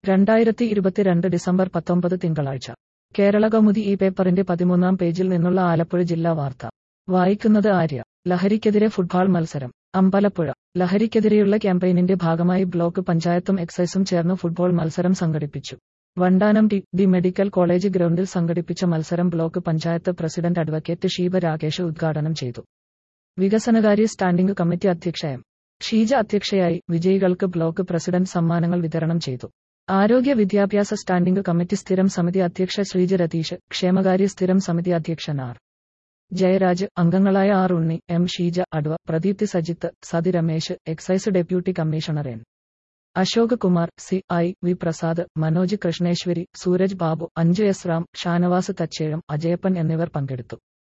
രണ്ടായിരത്തി ഇരുപത്തിരണ്ട് ഡിസംബർ പത്തൊമ്പത് തിങ്കളാഴ്ച കേരള കൗമുദി ഈ പേപ്പറിന്റെ പതിമൂന്നാം പേജിൽ നിന്നുള്ള ആലപ്പുഴ ജില്ലാ വാർത്ത വായിക്കുന്നത് ആര്യ ലഹരിക്കെതിരെ ഫുട്ബോൾ മത്സരം അമ്പലപ്പുഴ ലഹരിക്കെതിരെയുള്ള ക്യാമ്പയിനിന്റെ ഭാഗമായി ബ്ലോക്ക് പഞ്ചായത്തും എക്സൈസും ചേർന്ന് ഫുട്ബോൾ മത്സരം സംഘടിപ്പിച്ചു Vandanam T D medical college ഗ്രൗണ്ടിൽ സംഘടിപ്പിച്ച മത്സരം block panchayat president advocate Sheeba Rakesh ഉദ്ഘാടനം ചെയ്തു വികസനകാര്യ സ്റ്റാൻഡിംഗ് കമ്മിറ്റി അധ്യക്ഷ എം ഷീജ അധ്യക്ഷയായി വിജയികൾക്ക് ബ്ലോക്ക് പ്രസിഡന്റ് സമ്മാനങ്ങൾ വിതരണം ചെയ്തു ആരോഗ്യ വിദ്യാഭ്യാസ സ്റ്റാൻഡിംഗ് കമ്മിറ്റി സ്ഥിരം സമിതി അധ്യക്ഷ ശ്രീജ രതീഷ് ക്ഷേമകാര്യ സ്ഥിരം സമിതി അധ്യക്ഷൻ ആർ ജയരാജ് അംഗങ്ങളായ R Unni M Sheeja adv Pradeepthi Sajith Sathi Ramesh excise deputy commissioner N Ashok Kumar C I V Prasad Manoj Krishneswari Sooraj Babu Anju S Ram Shanavas Thachezham Ajayappan എന്നിവർ പങ്കെടുത്തു